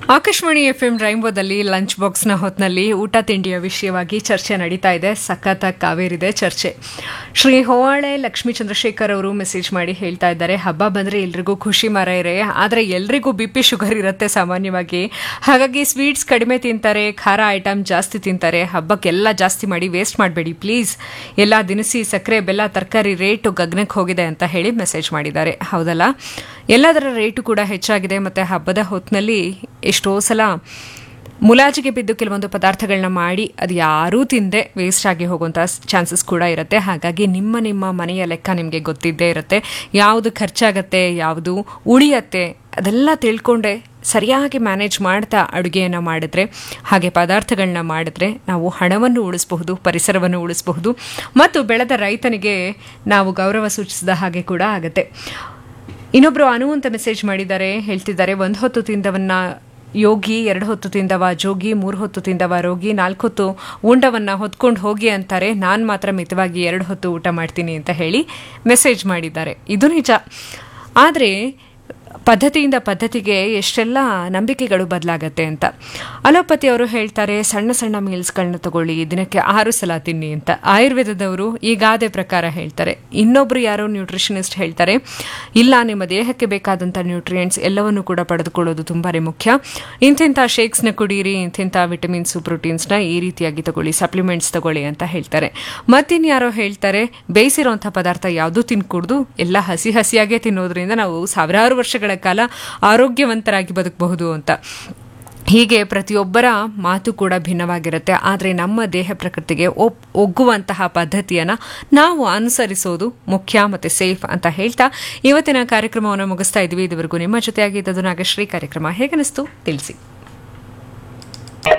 Akashvani F M ರೈಂಬೋದಲ್ಲಿ lunch ಬಾಕ್ಸ್ನ ಹೊತ್ನಲ್ಲಿ ಊಟ ತಿಂಡಿಯ ವಿಷಯವಾಗಿ ಚರ್ಚೆ ನಡೀತಾ ಇದೆ ಸಖತ್ ಕಾವೇರಿದೆ ಚರ್ಚೆ ಶ್ರೀ ಹೋವಾಳೆ ಲಕ್ಷ್ಮೀ ಚಂದ್ರಶೇಖರ್ ಅವರು ಮೆಸೇಜ್ ಮಾಡಿ ಹೇಳ್ತಾ ಇದ್ದಾರೆ ಹಬ್ಬ ಬಂದರೆ ಎಲ್ರಿಗೂ ಖುಷಿ ಮರ ಇರೆ ಆದರೆ ಎಲ್ರಿಗೂ ಬಿ ಪಿ ಶುಗರ್ ಇರುತ್ತೆ ಸಾಮಾನ್ಯವಾಗಿ ಹಾಗಾಗಿ ಸ್ವೀಟ್ಸ್ ಕಡಿಮೆ ತಿಂತಾರೆ ಖಾರ ಐಟಮ್ ಜಾಸ್ತಿ ತಿಂತಾರೆ ಹಬ್ಬಕ್ಕೆಲ್ಲ ಜಾಸ್ತಿ ಮಾಡಿ ವೇಸ್ಟ್ ಮಾಡಬೇಡಿ ಪ್ಲೀಸ್ ಎಲ್ಲ ದಿನಸಿ ಸಕ್ಕರೆ ಬೆಲ್ಲ ತರಕಾರಿ ರೇಟು ಗಗನಕ್ಕೆ ಹೋಗಿದೆ ಅಂತ ಹೇಳಿ ಮೆಸೇಜ್ ಮಾಡಿದ್ದಾರೆ ಹೌದಲ್ಲ ಎಲ್ಲದರ ರೇಟು ಕೂಡ ಹೆಚ್ಚಾಗಿದೆ ಮತ್ತು ಹಬ್ಬದ ಹೊತ್ತಿನಲ್ಲಿ ಎಷ್ಟೋ ಸಲ ಮುಲಾಜಿಗೆ ಬಿದ್ದು ಕೆಲವೊಂದು ಪದಾರ್ಥಗಳನ್ನ ಮಾಡಿ ಅದು ಯಾರೂ ತಿಂದೆ ವೇಸ್ಟ್ ಆಗಿ ಹೋಗುವಂಥ ಚಾನ್ಸಸ್ ಕೂಡ ಇರುತ್ತೆ ಹಾಗಾಗಿ ನಿಮ್ಮ ನಿಮ್ಮ ಮನೆಯ ಲೆಕ್ಕ ನಿಮಗೆ ಗೊತ್ತಿದ್ದೇ ಇರುತ್ತೆ ಯಾವುದು ಖರ್ಚಾಗತ್ತೆ ಯಾವುದು ಉಳಿಯತ್ತೆ ಅದೆಲ್ಲ ತಿಳ್ಕೊಂಡೆ ಸರಿಯಾಗಿ ಮ್ಯಾನೇಜ್ ಮಾಡ್ತಾ ಅಡುಗೆಯನ್ನು ಮಾಡಿದ್ರೆ ಹಾಗೆ ಪದಾರ್ಥಗಳನ್ನ ಮಾಡಿದ್ರೆ ನಾವು ಹಣವನ್ನು ಉಳಿಸಬಹುದು ಪರಿಸರವನ್ನು ಉಳಿಸಬಹುದು ಮತ್ತು ಬೆಳೆದ ರೈತನಿಗೆ ನಾವು ಗೌರವ ಸೂಚಿಸಿದ ಹಾಗೆ ಕೂಡ ಆಗುತ್ತೆ ಇನ್ನೊಬ್ರು ಅನು ಅಂತ ಮೆಸೇಜ್ ಮಾಡಿದ್ದಾರೆ ಹೇಳ್ತಿದ್ದಾರೆ ಒಂದು ಹೊತ್ತು ತಿಂದವನ್ನ ಯೋಗಿ ಎರಡು ಹೊತ್ತು ತಿಂದವ ಜೋಗಿ ಮೂರು ಹೊತ್ತು ತಿಂದವ ರೋಗಿ ನಾಲ್ಕು ಹೊತ್ತು ಉಂಡವನ್ನ ಹೊತ್ಕೊಂಡು ಹೋಗಿ ಅಂತಾರೆ ನಾನು ಮಾತ್ರ ಮಿತವಾಗಿ ಎರಡು ಹೊತ್ತು ಊಟ ಮಾಡ್ತೀನಿ ಅಂತ ಹೇಳಿ ಮೆಸೇಜ್ ಮಾಡಿದ್ದಾರೆ ಇದು ನಿಜ ಆದರೆ ಪದ್ಧತಿಯಿಂದ ಪದ್ಧತಿಗೆ ಎಷ್ಟೆಲ್ಲ ನಂಬಿಕೆಗಳು ಬದಲಾಗತ್ತೆ ಅಂತ ಅಲೋಪತಿ ಅವರು ಹೇಳ್ತಾರೆ ಸಣ್ಣ ಸಣ್ಣ ಮೀಲ್ಸ್ಗಳನ್ನ ತಗೊಳ್ಳಿ ದಿನಕ್ಕೆ ಆರು ಸಲ ತಿನ್ನಿ ಅಂತ ಆಯುರ್ವೇದದವರು ಈ ಗಾದೆ ಪ್ರಕಾರ ಹೇಳ್ತಾರೆ ಇನ್ನೊಬ್ರು ಯಾರೋ ನ್ಯೂಟ್ರಿಷನಿಸ್ಟ್ ಹೇಳ್ತಾರೆ ಇಲ್ಲ ನಿಮ್ಮ ದೇಹಕ್ಕೆ ಬೇಕಾದಂಥ ನ್ಯೂಟ್ರಿಯೆಂಟ್ಸ್ ಎಲ್ಲವನ್ನು ಕೂಡ ಪಡೆದುಕೊಳ್ಳೋದು ತುಂಬಾ ಮುಖ್ಯ ಇಂತಿಂಥ ಶೇಕ್ಸ್ನ ಕುಡೀರಿ ಇಂತಿಂಥ ವಿಟಮಿನ್ಸು ಪ್ರೋಟೀನ್ಸ್ನ ಈ ರೀತಿಯಾಗಿ ತಗೊಳ್ಳಿ ಸಪ್ಲಿಮೆಂಟ್ಸ್ ತಗೊಳ್ಳಿ ಅಂತ ಹೇಳ್ತಾರೆ ಮತ್ತಿನ್ಯಾರೋ ಹೇಳ್ತಾರೆ ಬೇಯಿಸಿರೋಂಥ ಪದಾರ್ಥ ಯಾವುದೂ ತಿನ್ಕೂಡ್ದು ಎಲ್ಲ ಹಸಿ ಹಸಿಯಾಗೇ ತಿನ್ನೋದ್ರಿಂದ ನಾವು ಸಾವಿರಾರು ವರ್ಷಗಳ ಕಾಲ ಆರೋಗ್ಯವಂತರಾಗಿ ಬದುಕಬಹುದು ಅಂತ ಹೀಗೆ ಪ್ರತಿಯೊಬ್ಬರ ಮಾತು ಕೂಡ ಭಿನ್ನವಾಗಿರುತ್ತೆ ಆದರೆ ನಮ್ಮ ದೇಹ ಪ್ರಕೃತಿಗೆ ಒಪ್ ಒಗ್ಗುವಂತಹ ಪದ್ಧತಿಯನ್ನು ನಾವು ಅನುಸರಿಸೋದು ಮುಖ್ಯ ಮತ್ತು ಸೇಫ್ ಅಂತ ಹೇಳ್ತಾ ಇವತ್ತಿನ ಕಾರ್ಯಕ್ರಮವನ್ನು ಮುಗಿಸ್ತಾ ಇದ್ವಿ ಇದುವರೆಗೂ ನಿಮ್ಮ ಜೊತೆಯಾಗಿದ್ದದು ನಾಗಶ್ರೀ ಕಾರ್ಯಕ್ರಮ ಹೇಗನಿಸ್ತು ತಿಳಿಸಿ